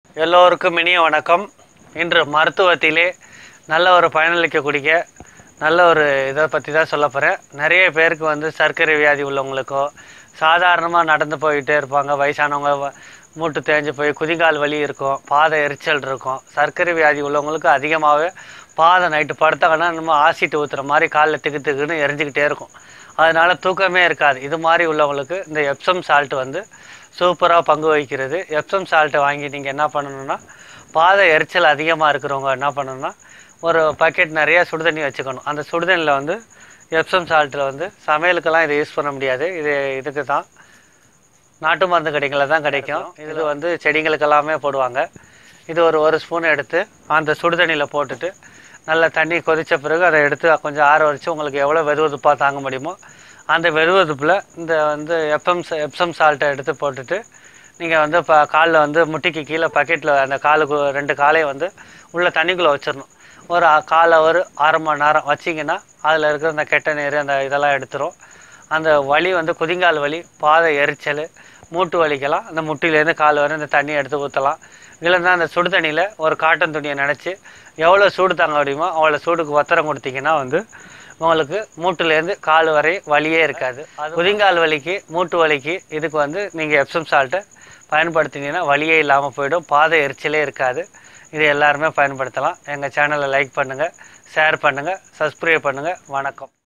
எல்லோருக்கும் இனிய வணக்கம் இன்று மருத்துவத்திலே நல்ல ஒரு பயனளிக்கக்கூடிய நல்ல ஒரு இதை பற்றி தான் சொல்ல போகிறேன் நிறைய பேருக்கு வந்து சர்க்கரை வியாதி உள்ளவங்களுக்கோ சாதாரணமாக நடந்து போயிட்டே இருப்பாங்க வயசானவங்க வ- மூட்டு தேஞ்சு போய் குதிகால் வலி இருக்கும் பாத எரிச்சல் இருக்கும் சர்க்கரை வியாதி உள்ளவங்களுக்கு அதிகமாகவே பாதம் நைட்டு படுத்தாங்கன்னா நம்ம ஆசிட்டு ஊற்றுற மாதிரி காலில் திக்கு திக்குன்னு எரிஞ்சுக்கிட்டே இருக்கும் அதனால தூக்கமே இருக்காது இது மாதிரி உள்ளவங்களுக்கு இந்த எப்சம் சால்ட் வந்து சூப்பராக பங்கு வகிக்கிறது எப்சம் சால்ட்டை வாங்கி நீங்கள் என்ன பண்ணணும்னா பாத எரிச்சல் அதிகமாக இருக்கிறவங்க என்ன பண்ணணும்னா ஒரு பக்கெட் நிறைய சுடுதண்ணி வச்சுக்கணும் அந்த சுடுதண்ணியில் வந்து எப்சம் சால்ட்டில் வந்து சமையலுக்கெல்லாம் இதை யூஸ் பண்ண முடியாது இது இதுக்கு தான் நாட்டு மருந்து கடைகளில் தான் கிடைக்கும் இது வந்து செடிங்களுக்கு எல்லாமே போடுவாங்க இது ஒரு ஒரு ஸ்பூன் எடுத்து அந்த சுடுதண்ணியில் போட்டுட்டு நல்லா தண்ணி கொதித்த பிறகு அதை எடுத்து கொஞ்சம் ஆற வச்சு உங்களுக்கு எவ்வளோ வெதுவெதுப்பாக தாங்க முடியுமோ அந்த வெதுவெதுப்பில் இந்த வந்து எப்சம் எப்சம் சால்ட்டை எடுத்து போட்டுட்டு நீங்கள் வந்து இப்போ காலில் வந்து முட்டிக்கு கீழே பக்கெட்டில் அந்த காலுக்கு ரெண்டு காலையும் வந்து உள்ள தண்ணிக்குள்ளே வச்சிடணும் ஒரு அ- காலை ஒரு அரை மணி நேரம் வச்சிங்கன்னா அதில் இருக்கிற அந்த கெட்ட நீர் அந்த இதெல்லாம் எடுத்துரும் அந்த வலி வந்து குதிங்கால் வலி பாத எரிச்சல் மூட்டு வலிக்கெல்லாம் அந்த முட்டிலேருந்து கால் வரை இந்த தண்ணியை எடுத்து ஊற்றலாம் இல்லைன்னா அந்த சுடு தண்ணியில் ஒரு காட்டன் துணியை நினச்சி எவ்வளோ சூடு தாங்க முடியுமோ அவ்வளோ சூடுக்கு ஒத்தரம் கொடுத்தீங்கன்னா வந்து உங்களுக்கு மூட்டுலேருந்து கால் வரை வலியே இருக்காது அது குதிங்கால் வலிக்கு மூட்டு வலிக்கு இதுக்கு வந்து நீங்கள் எப்சம் சால்ட்டை பயன்படுத்தினீங்கன்னா வலியே இல்லாமல் போயிடும் பாத எரிச்சலே இருக்காது இது எல்லாருமே பயன்படுத்தலாம் எங்கள் சேனலை லைக் பண்ணுங்கள் ஷேர் பண்ணுங்கள் சப்ஸ்கிரைப் பண்ணுங்கள் வணக்கம்